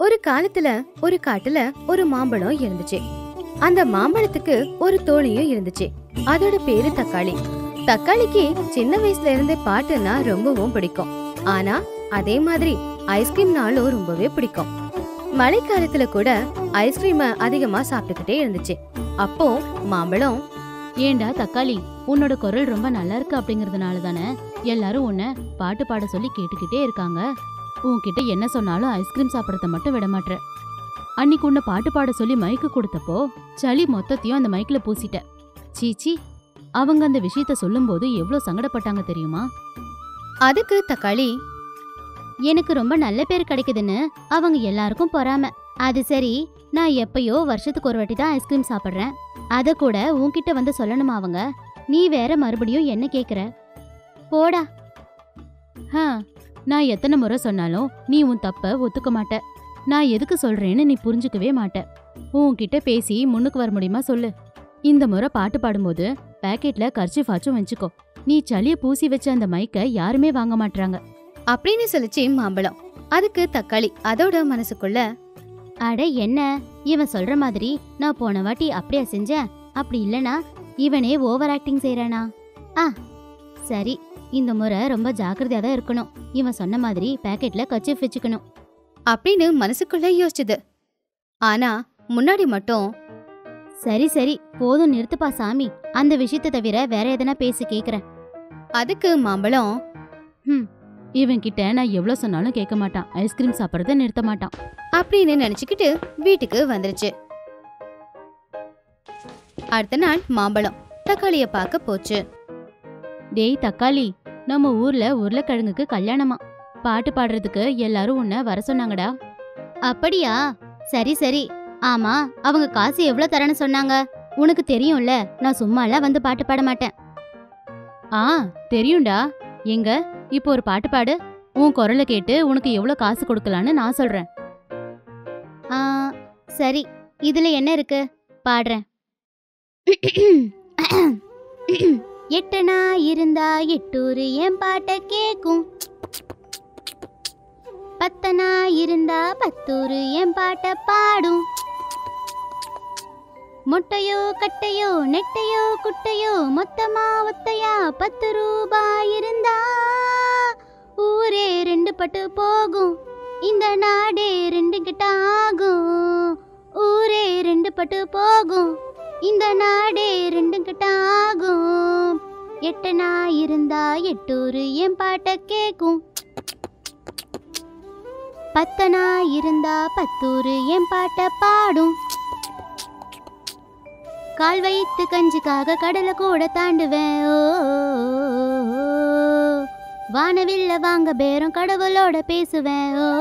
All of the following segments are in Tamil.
ஒரு காலத்துல ஒரு காட்டுல ஒரு மாம்பழம் இருந்துச்சு அந்த மாம்பழத்துக்கு ஒரு தோழியும் இருந்துச்சு அதோட பேரு தக்காளி தக்காளிக்கு சின்ன வயசுல இருந்தே பாட்டுன்னா ரொம்பவும் பிடிக்கும் ஆனா அதே மாதிரி ஐஸ்கிரீம்னாலும் ரொம்பவே பிடிக்கும் மழைக்காலத்துல கூட ஐஸ்கிரீம அதிகமா சாப்பிட்டுக்கிட்டே இருந்துச்சு அப்போ மாம்பழம் ஏண்டா தக்காளி உன்னோட குரல் ரொம்ப நல்லா இருக்கு அப்படிங்கறதுனால தானே எல்லாரும் உன்னை பாட்டு பாட சொல்லி கேட்டுக்கிட்டே இருக்காங்க உன்கிட்ட என்ன சொன்னாலும் ஐஸ்கிரீம் சாப்பிடறத மட்டும் விட மாட்ற அன்னைக்கு உன்னை பாட்டு பாட சொல்லி மைக்கு கொடுத்தப்போ சளி மொத்தத்தையும் அந்த மைக்ல பூசிட்ட சீச்சி அவங்க அந்த விஷயத்த சொல்லும்போது எவ்வளவு சங்கடப்பட்டாங்க தெரியுமா அதுக்கு தக்காளி எனக்கு ரொம்ப நல்ல பேர் கிடைக்குதுன்னு அவங்க எல்லாருக்கும் பொறாம அது சரி நான் எப்பயோ வருஷத்துக்கு ஒரு வாட்டி தான் ஐஸ்கிரீம் சாப்பிட்றேன் அத கூட உன்கிட்ட வந்து சொல்லணுமா அவங்க நீ வேற மறுபடியும் என்ன கேக்குற போடா ஹ நான் எத்தனை முறை சொன்னாலும் நீ உன் தப்ப ஒத்துக்க மாட்ட நான் எதுக்கு சொல்றேன்னு நீ புரிஞ்சுக்கவே மாட்ட உன்கிட்ட பேசி முன்னுக்கு வர முடியுமா சொல்லு இந்த முறை பாட்டு பாடும்போது பேக்கெட்ல கர்ச்சிஃபாச்சும் வச்சுக்கோ நீ சளிய பூசி வச்ச அந்த மைக்க யாருமே வாங்க மாட்றாங்க அப்படின்னு சொல்லிச்சு மாம்பழம் அதுக்கு தக்காளி அதோட மனசுக்குள்ள அட என்ன இவன் சொல்ற மாதிரி நான் போன வாட்டி அப்படியா செஞ்சேன் அப்படி இல்லனா இவனே ஓவர் ஆக்டிங் செய்யறானா ஆ சரி இந்த முறை ரொம்ப ஜாக்கிரதையா தான் இருக்கணும் இவன் சொன்ன மாதிரி பேக்கெட்ல கச்சிஃப் வச்சுக்கணும் அப்படின்னு மனசுக்குள்ள யோசிச்சுது ஆனா முன்னாடி மட்டும் சரி சரி போதும் நிறுத்துப்பா சாமி அந்த விஷயத்தை தவிர வேற எதனா பேசி கேக்குறேன் அதுக்கு மாம்பழம் இவன் கிட்ட நான் எவ்வளவு சொன்னாலும் கேட்க மாட்டான் ஐஸ்கிரீம் சாப்பிடறத நிறுத்த மாட்டான் அப்படின்னு நினைச்சுக்கிட்டு வீட்டுக்கு வந்துருச்சு அடுத்த நாள் மாம்பழம் தக்காளிய பார்க்க போச்சு டேய் தக்காளி நம்ம ஊர்ல உருளைக்கிழங்குக்கு கல்யாணமா பாட்டு பாடுறதுக்கு எல்லாரும் உன்னை வர சொன்னாங்கடா அப்படியா சரி சரி ஆமா அவங்க காசு எவ்வளவு தரேன்னு சொன்னாங்க உனக்கு தெரியும்ல நான் சும்மாலாம் வந்து பாட்டு பாட மாட்டேன் ஆ தெரியும்டா எங்க இப்போ ஒரு பாட்டு பாடு உன் குரலை கேட்டு உனக்கு எவ்வளவு காசு கொடுக்கலான்னு நான் சொல்றேன் ஆ சரி இதுல என்ன இருக்கு பாடுறேன் எட்டனா இருந்தா எட்டூரு என் பாட்ட கேக்கும் பத்தனா இருந்தா பத்தூரு என் பாட்ட பாடும் மொட்டையோ கட்டையோ நெட்டையோ குட்டையோ மொத்தமா ஒத்தையா பத்து ரூபாய் இருந்தா ஊரே ரெண்டு பட்டு போகும் இந்த நாடே ரெண்டு கிட்ட ஆகும் ஊரே ரெண்டு பட்டு போகும் இந்த நாடே ரெண்டு கிட்ட ஆகும் எட்டனா இருந்தா எட்டூரு என் பாட்ட கேக்கும் பத்தனா இருந்தா பத்தூரு என் பாட்ட பாடும் கால் வைத்து கஞ்சிக்காக கடலை கூட தாண்டுவேன் ஓ வானவில்ல வாங்க பேரம் கடவுளோட பேசுவேன் ஓ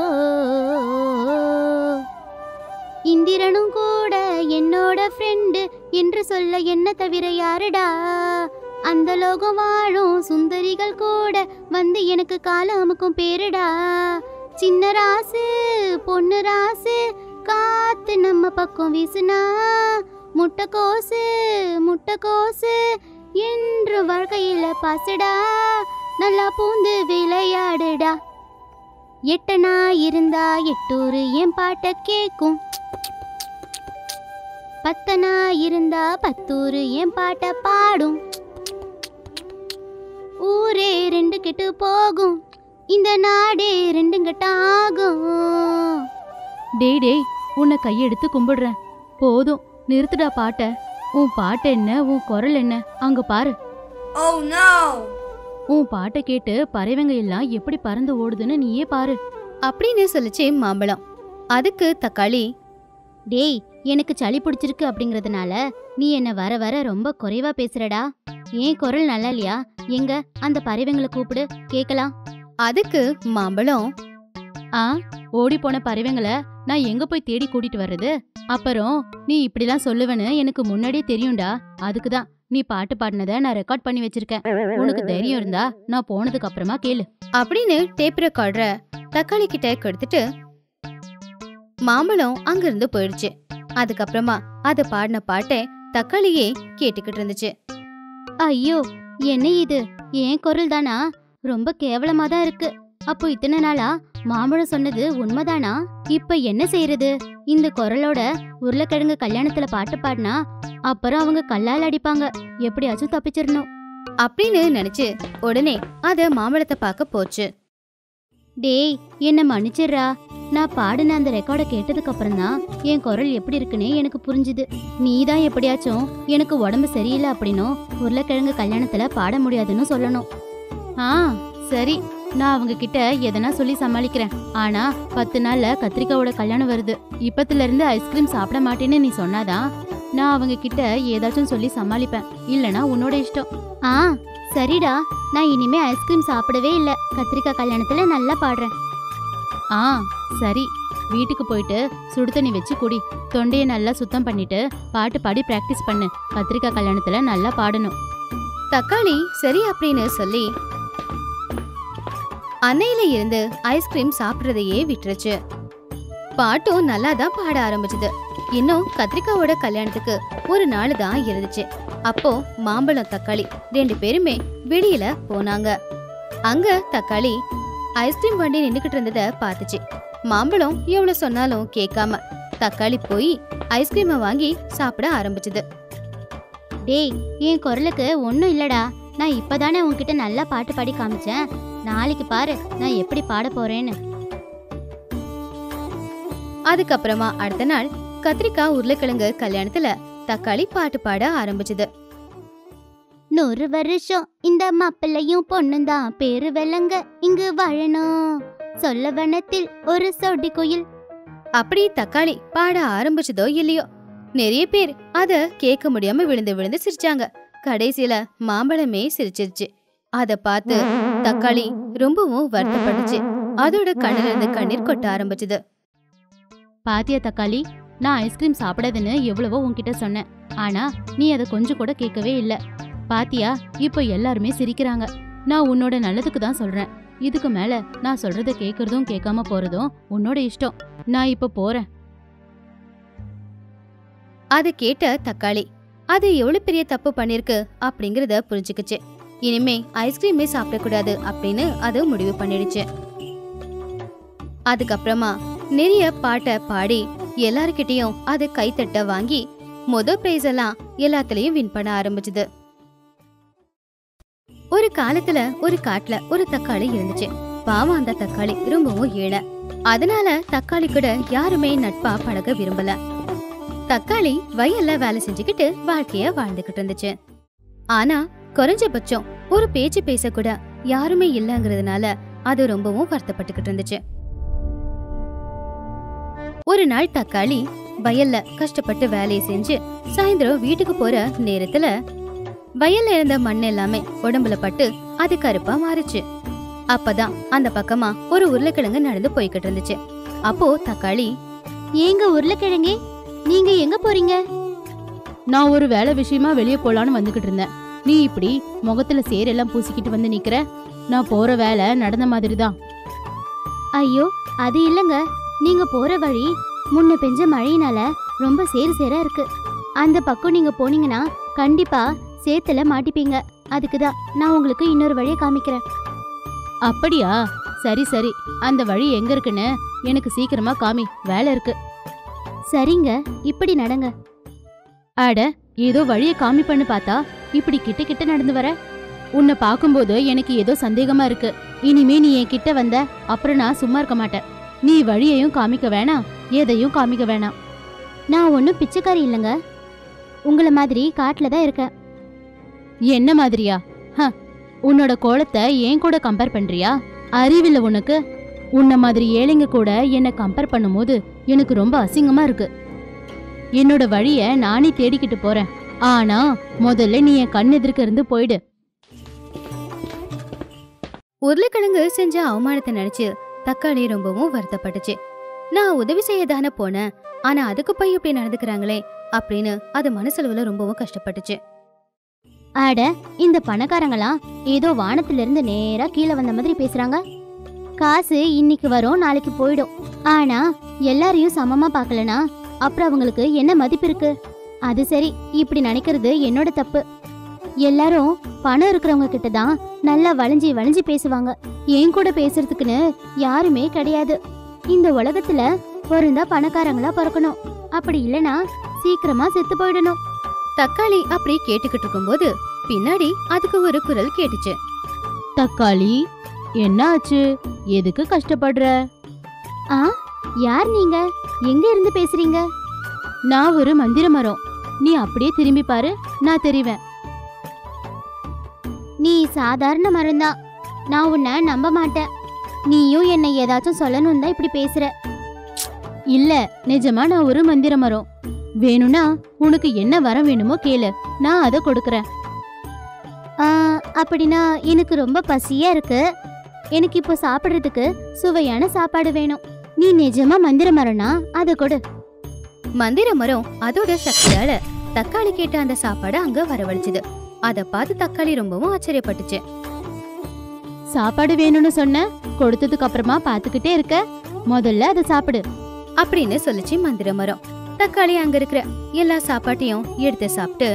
இந்திரனும் கூட என்னோட ஃப்ரெண்டு என்று சொல்ல என்ன தவிர யாருடா அந்த லோகம் வாழும் சுந்தரிகள் கூட வந்து எனக்கு கால அமுக்கும் பேருடா சின்ன ராசு பொண்ணு ராசு காத்து நம்ம பக்கம் வீசுனா முட்டைக்கோசு முட்டைக்கோசு என்று வாழ்க்கையில பாசுடா நல்லா பூந்து விளையாடுடா எட்டனா இருந்தா எட்டூரு என் பாட்ட கேக்கும் பத்தனா இருந்தா பத்தூரு என் பாட்ட பாடும் ஊரே ரெண்டு கெட்டு போகும் இந்த நாடே ரெண்டு கெட்ட ஆகும் டேய் டேய் உன்னை கையெடுத்து கும்பிடுறேன் போதும் நிறுத்துடா பாட்ட உன் பாட்டு என்ன உன் குரல் என்ன அங்க பாரு Oh no! உன் பாட்டை கேட்டு பறவைங்க எல்லாம் எப்படி பறந்து ஓடுதுன்னு நீயே பாரு அப்படின்னு சொல்லிச்சு மாம்பழம் அதுக்கு தக்காளி டேய் எனக்கு சளி பிடிச்சிருக்கு அப்படிங்கறதுனால நீ என்ன வர வர ரொம்ப குறைவா பேசுறடா ஏன் குரல் நல்லா இல்லையா எங்க அந்த பறவைங்களை கூப்பிடு கேக்கலாம் அதுக்கு மாம்பழம் ஆ ஓடி போன பறவைங்களை நான் எங்க போய் தேடி கூட்டிட்டு வர்றது அப்புறம் நீ இப்படிலாம் சொல்லுவேன்னு எனக்கு முன்னாடியே தெரியும்டா அதுக்கு தான் நீ பாட்டு பாடினதை நான் ரெக்கார்ட் பண்ணி வச்சிருக்கேன் உனக்கு தைரியம் இருந்தா நான் போனதுக்கு அப்புறமா கேளு அப்படின்னு டேப் ரெக்கார்டர தக்காளி கிட்ட கொடுத்துட்டு மாம்பழம் அங்கிருந்து போயிடுச்சு அதுக்கப்புறமா அது பாடின பாட்டை தக்காளியே கேட்டுக்கிட்டு இருந்துச்சு ஐயோ என்ன இது ஏன் குரல் தானா ரொம்ப கேவலமா தான் இருக்கு அப்போ இத்தனை நாளா மாம்பழம் சொன்னது உண்மைதானா இப்ப என்ன செய்யறது இந்த குரலோட உருளைக்கிழங்கு கல்யாணத்துல பாட்டு பாடினா அப்புறம் அவங்க கல்லால் அடிப்பாங்க எப்படியாச்சும் தப்பிச்சிடணும் அப்படின்னு நினைச்சு உடனே அத மாம்பழத்தை பார்க்க போச்சு டேய் என்ன மன்னிச்சிடுறா நான் பாடின அந்த ரெக்கார்டை கேட்டதுக்கு அப்புறம் தான் என் குரல் எப்படி இருக்குன்னு எனக்கு புரிஞ்சுது நீ தான் எப்படியாச்சும் எனக்கு உடம்பு சரியில்லை அப்படின்னும் உருளைக்கிழங்கு கல்யாணத்துல பாட முடியாதுன்னு சொல்லணும் ஆ சரி நான் அவங்க கிட்ட எதனா சொல்லி சமாளிக்கிறேன் ஆனா பத்து நாள்ல கத்திரிக்காவோட கல்யாணம் வருது இப்பத்துல இருந்து ஐஸ்கிரீம் சாப்பிட மாட்டேன்னு நீ சொன்னாதான் நான் அவங்க கிட்ட ஏதாச்சும் சொல்லி சமாளிப்பேன் இல்லனா உன்னோட இஷ்டம் ஆ சரிடா நான் இனிமே ஐஸ்கிரீம் சாப்பிடவே இல்ல கத்திரிக்காய் கல்யாணத்துல நல்லா பாடுறேன் ஆ சரி வீட்டுக்கு போயிட்டு சுடு தண்ணி வச்சு குடி தொண்டையை நல்லா சுத்தம் பண்ணிட்டு பாட்டு பாடி பிராக்டிஸ் பண்ணு கத்திரிக்காய் கல்யாணத்துல நல்லா பாடணும் தக்காளி சரி அப்படின்னு சொல்லி அன்னையில இருந்து ஐஸ்கிரீம் சாப்பிடுறதையே விட்டுருச்சு பாட்டும் நல்லா தான் பாட ஆரம்பிச்சது இன்னும் கத்திரிக்காவோட கல்யாணத்துக்கு ஒரு நாள் தான் இருந்துச்சு அப்போ மாம்பழம் தக்காளி ரெண்டு பேருமே வெளியில போனாங்க அங்க தக்காளி ஐஸ்கிரீம் வண்டி நின்னுக்கிட்டு இருந்தத பார்த்துச்சு மாம்பழம் எவ்வளவு சொன்னாலும் கேட்காம தக்காளி போய் ஐஸ்கிரீமை வாங்கி சாப்பிட ஆரம்பிச்சது டேய் என் குரலுக்கு ஒன்றும் இல்லடா நான் இப்பதானே உன்கிட்ட நல்லா பாட்டு பாடி காமிச்சேன் நாளைக்கு பாரு நான் எப்படி பாட போறேன்னு அதுக்கப்புறமா அடுத்த நாள் கத்திரிக்காய் உருளைக்கிழங்கு கல்யாணத்துல தக்காளி பாட்டு பாட ஆரம்பிச்சது நூறு வருஷம் இந்த மாப்பிள்ளையும் பொண்ணும் தான் பேரு வெள்ளங்க இங்கு வாழணும் சொல்ல வனத்தில் ஒரு சொடி குயில் அப்படி தக்காளி பாட ஆரம்பிச்சதோ இல்லையோ நிறைய பேர் அத கேட்க முடியாம விழுந்து விழுந்து சிரிச்சாங்க கடைசியில மாம்பழமே சிரிச்சிருச்சு அத பார்த்து தக்காளி ரொம்பவும் வருத்தப்பட்டுச்சு அதோட கண்ணுல இருந்து கண்ணீர் கொட்ட ஆரம்பிச்சது பாத்தியா தக்காளி நான் ஐஸ்கிரீம் சாப்பிடாதுன்னு எவ்வளவோ உன்கிட்ட சொன்னேன் ஆனா நீ அதை கொஞ்சம் கூட கேட்கவே இல்ல பாத்தியா இப்போ எல்லாருமே சிரிக்கிறாங்க நான் உன்னோட நல்லதுக்கு தான் சொல்றேன் இதுக்கு மேல நான் சொல்றத கேக்குறதும் கேட்காம போறதும் உன்னோட இஷ்டம் நான் இப்ப போறேன் அதை கேட்ட தக்காளி அது எவ்வளவு பெரிய தப்பு பண்ணிருக்கு அப்படிங்கறத புரிஞ்சுக்குச்சு இனிமே ஐஸ்கிரீமே சாப்பிடக்கூடாது அப்படின்னு அது முடிவு பண்ணிடுச்சு அதுக்கப்புறமா நிறைய பாட்டை பாடி எல்லார்கிட்டயும் அது கைத்தட்ட வாங்கி முத பிரைஸ் எல்லாம் எல்லாத்துலயும் வின் பண்ண ஆரம்பிச்சது ஒரு காலத்துல ஒரு காட்டுல ஒரு தக்காளி இருந்துச்சு பாவம் அந்த தக்காளி ரொம்பவும் ஏழை அதனால தக்காளி கூட யாருமே நட்பா பழக விரும்பல தக்காளி வயல்ல வேலை செஞ்சுக்கிட்டு வாழ்க்கைய வாழ்ந்துகிட்டு இருந்துச்சு ஆனா குறைஞ்சபட்சம் ஒரு பேச்சு பேச கூட யாருமே இல்லங்கறதுனால அது ரொம்பவும் வருத்தப்பட்டுக்கிட்டு இருந்துச்சு ஒரு நாள் தக்காளி வயல்ல கஷ்டப்பட்டு வேலையை செஞ்சு சாயந்தரம் வீட்டுக்கு போற நேரத்துல வயல்ல இருந்த மண் எல்லாமே உடம்புல பட்டு அது கருப்பா மாறுச்சு அப்பதான் அந்த பக்கமா ஒரு உருளைக்கிழங்கு நடந்து போய்கிட்டு இருந்துச்சு அப்போ தக்காளி ஏங்க உருளைக்கிழங்கே நீங்க எங்க போறீங்க நான் ஒரு வேலை விஷயமா வெளியே போலான்னு வந்துகிட்டு இருந்தேன் நீ இப்படி முகத்துல சேரெல்லாம் பூசிக்கிட்டு வந்து நிக்கிற நான் போற வேலை நடந்த மாதிரி தான் ஐயோ அது இல்லங்க நீங்க போற வழி முன்ன பெஞ்ச மழையினால ரொம்ப சேறு சேரா இருக்கு அந்த பக்கம் நீங்க போனீங்கன்னா கண்டிப்பா சேத்துல மாட்டிப்பீங்க அதுக்கு தான் நான் உங்களுக்கு இன்னொரு வழியை காமிக்கிறேன் அப்படியா சரி சரி அந்த வழி எங்க இருக்குன்னு எனக்கு சீக்கிரமா காமி வேலை இருக்கு சரிங்க இப்படி நடங்க அட ஏதோ வழியை காமிப்பன்னு பார்த்தா இப்படி கிட்ட கிட்ட நடந்து வர உன்னை பார்க்கும்போது எனக்கு ஏதோ சந்தேகமா இருக்கு இனிமே நீ என் கிட்ட வந்த அப்புறம் நான் சும்மா இருக்க மாட்டேன் நீ வழியையும் காமிக்க வேணாம் எதையும் காமிக்க வேணாம் நான் ஒன்றும் பிச்சைக்காரி இல்லைங்க உங்களை மாதிரி காட்டில் தான் இருக்கேன் என்ன மாதிரியா ஹ உன்னோட கோலத்தை ஏன் கூட கம்பேர் பண்றியா அறிவில்ல உனக்கு உன்ன மாதிரி ஏழைங்க கூட என்ன கம்பேர் பண்ணும்போது எனக்கு ரொம்ப அசிங்கமா இருக்கு என்னோட வழிய நானே தேடிக்கிட்டு போறேன் ஆனா முதல்ல நீ என் கண் எதிர்க்க இருந்து போயிடு உருளைக்கிழங்கு செஞ்ச அவமானத்தை நினைச்சு தக்காளி ரொம்பவும் வருத்தப்பட்டுச்சு நான் உதவி செய்ய தானே போனேன் ஆனா அதுக்கு போய் இப்படி நடந்துக்கிறாங்களே அப்படின்னு அது மனசளவுல ரொம்பவும் கஷ்டப்பட்டுச்சு அட இந்த பணக்காரங்களாம் ஏதோ வானத்துல இருந்து நேரா கீழே வந்த மாதிரி பேசுறாங்க காசு இன்னைக்கு வரும் நாளைக்கு போயிடும் ஆனா எல்லாரையும் சமமா பார்க்கலனா அப்புறம் அவங்களுக்கு என்ன மதிப்பு இருக்கு அது சரி இப்படி நினைக்கிறது என்னோட தப்பு எல்லாரும் பணம் இருக்கிறவங்க கிட்ட தான் நல்லா வளைஞ்சி வளைஞ்சி பேசுவாங்க என் கூட பேசுறதுக்குன்னு யாருமே கிடையாது இந்த உலகத்துல பொருந்தா பணக்காரங்களா பிறக்கணும் அப்படி இல்லனா சீக்கிரமா செத்து போயிடணும் தக்காளி அப்படி கேட்டுக்கிட்டு இருக்கும்போது பின்னாடி அதுக்கு ஒரு குரல் கேட்டுச்சு தக்காளி என்ன ஆச்சு எதுக்கு கஷ்டப்படுற ஆ யார் நீங்க எங்க இருந்து பேசுறீங்க நான் ஒரு மந்திர மரம் நீ அப்படியே திரும்பி பாரு நான் தெரிவேன் நீ சாதாரண மரம்தான் நான் உன்னை நம்ப மாட்டேன் நீயும் என்னை ஏதாச்சும் சொல்லணும் தான் இப்படி பேசுற இல்ல நிஜமா நான் ஒரு மந்திர மரம் வேணும்னா உனக்கு என்ன வரம் வேணுமோ கேளு நான் அதை கொடுக்கறேன் ஆ, அப்படின்னா எனக்கு ரொம்ப பசியா இருக்கு எனக்கு இப்போ சாப்பிடுறதுக்கு சுவையான சாப்பாடு வேணும் நீ நிஜமா மந்திர மரம்னா அதை கொடு மந்திர மரம் அதோட சக்தியால தக்காளி கேட்ட அந்த சாப்பாடு அங்க வரவழைச்சுது அத பார்த்து தக்காளி ரொம்பவும் ஆச்சரியப்பட்டுச்சு சாப்பாடு வேணும்னு சொன்ன கொடுத்ததுக்கு அப்புறமா பாத்துக்கிட்டே இருக்க முதல்ல அதை சாப்பிடு அப்படின்னு சொல்லுச்சு மந்திர மரம் தக்காளி அங்க இருக்கிற எல்லா சாப்பாட்டையும் எடுத்து சாப்பிட்டு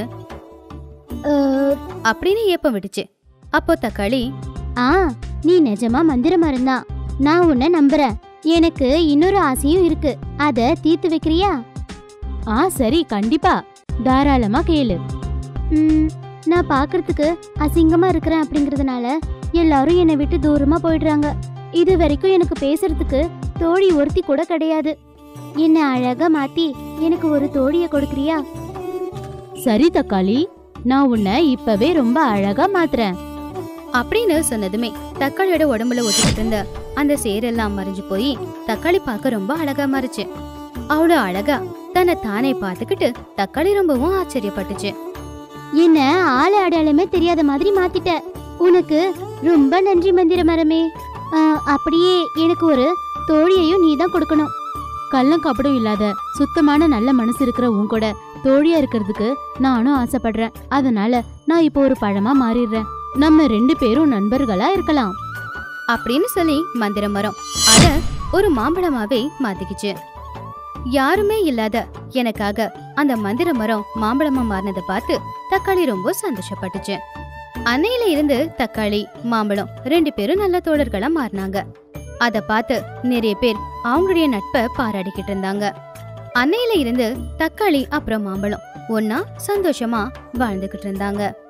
அஹ், அப்படின்னு ஏப்பம் விட்டுச்சு அப்போ தக்காளி ஆ நீ நிஜமா மந்திர மரம்தான் நான் உன்னை நம்புறேன் எனக்கு இன்னொரு ஆசையும் இருக்கு அத தீர்த்து வைக்கிறியா ஆ சரி கண்டிப்பா தாராளமா கேளு ம், நான் பார்க்கறதுக்கு அசிங்கமா இருக்கிறேன் அப்படிங்கறதுனால எல்லாரும் என்னை விட்டு தூரமா போயிடுறாங்க இது வரைக்கும் எனக்கு பேசுறதுக்கு தோழி ஒருத்தி கூட கிடையாது என்ன அழகா மாத்தி எனக்கு ஒரு தோழிய கொடுக்கறியா சரி தக்காளி நான் உன்னை இப்பவே ரொம்ப அழகா மாத்துறேன் அப்படின்னு சொன்னதுமே தக்காளியோட உடம்புல ஒட்டிக்கிட்டு இருந்த அந்த சேரெல்லாம் மறைஞ்சு போய் தக்காளி பார்க்க ரொம்ப அழகா மாறுச்சு அவ்வளோ அழகா தன்னை தானே பார்த்துக்கிட்டு தக்காளி ரொம்பவும் ஆச்சரியப்பட்டுச்சு என்ன ஆளு அடையாளமே தெரியாத மாதிரி மாத்திட்ட உனக்கு ரொம்ப நன்றி மந்திர மரமே ஆ, அப்படியே எனக்கு ஒரு தோழியையும் நீ தான் கொடுக்கணும் கள்ளம் கபடம் இல்லாத சுத்தமான நல்ல மனசு இருக்கிற உன் கூட தோழியா இருக்கிறதுக்கு நானும் ஆசைப்படுறேன் அதனால நான் இப்போ ஒரு பழமா மாறிடுறேன் நம்ம ரெண்டு பேரும் நண்பர்களா இருக்கலாம் அப்படின்னு சொல்லி மந்திர மரம் அத ஒரு மாம்பழமாவே மாத்திக்கிச்சு யாருமே இல்லாத எனக்காக அந்த மந்திர மரம் மாம்பழமா மாறினதை பார்த்து தக்காளி ரொம்ப சந்தோஷப்பட்டுச்சு அன்னையில இருந்து தக்காளி மாம்பழம் ரெண்டு பேரும் நல்ல தோழர்களா மாறினாங்க அத பார்த்து நிறைய பேர் அவங்களுடைய நட்பை பாராடிக்கிட்டு இருந்தாங்க அன்னையில இருந்து தக்காளி அப்புறம் மாம்பழம் ஒன்னா சந்தோஷமா வாழ்ந்துகிட்டு இருந்தாங்க